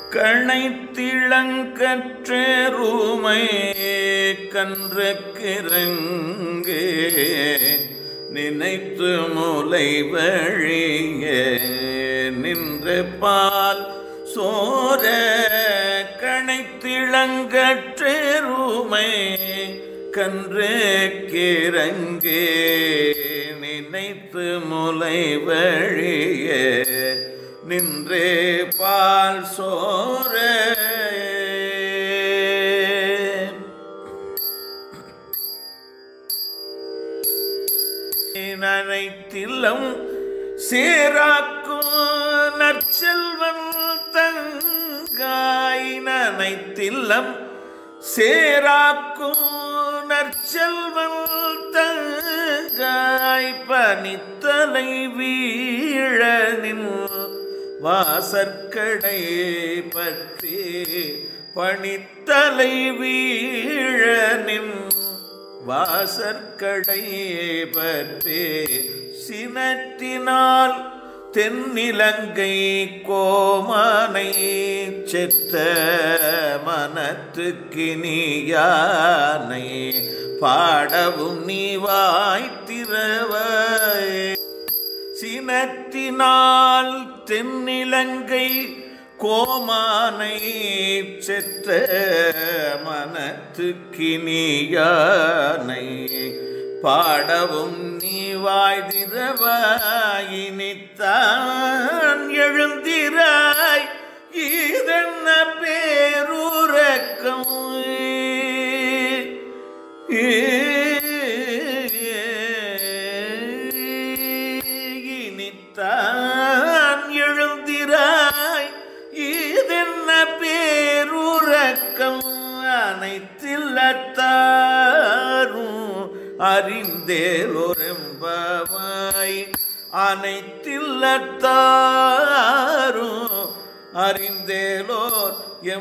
கணைத்திளங்கற்றேருமை கன்றக்கிறங்கே நினைத்து முலை வழிய நின்று பால் சோர கணைத்திளங்கற்றேருமை கன்று கிறங்கே நினைத்து முலை வழிய நின்றே பால் சோர நனைத்தில்லம் சேராக்கும் நற்செல்வன் தங்காய் நனைத்தில்லம் சேராக்கும் நற்செல்வன் தங்காய் பனித்தலை வீழனின் வாசற்கடை பற்றி பணித்தலை வீழனின் வாசற்கடை பற்றி சினத்தினால் தென்னிலங்கை கோமானை செத்த மனத்துக்கினியானை பாடவும் நீ வாய்த்திரவாய் சினத்தினால் தென்னிலங்கை கோமானை செத்த மனத்துக்கினியானை பாடவும் நீ வாய்திரவாயினித்தான் எழுந்திராய் இதென்ன பேருறக்கம் இனித்தான் எழுந்திராய் இதென்ன பேருறக்கம் அனைத்தில்லத்தாரும் அறிந்தேலொரெம்பவாய் அனைத்தில்லத்தாரும் அறிந்தேலோர்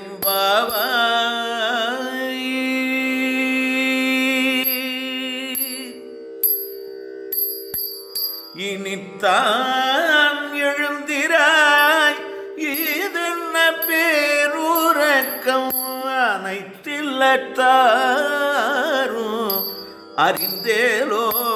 எம்பாவாய் இனித்தான் எழுந்திராய் இதென்ன பேருறக்கம் அனைத்தில்லத்தாரும் அறிந்தேலோ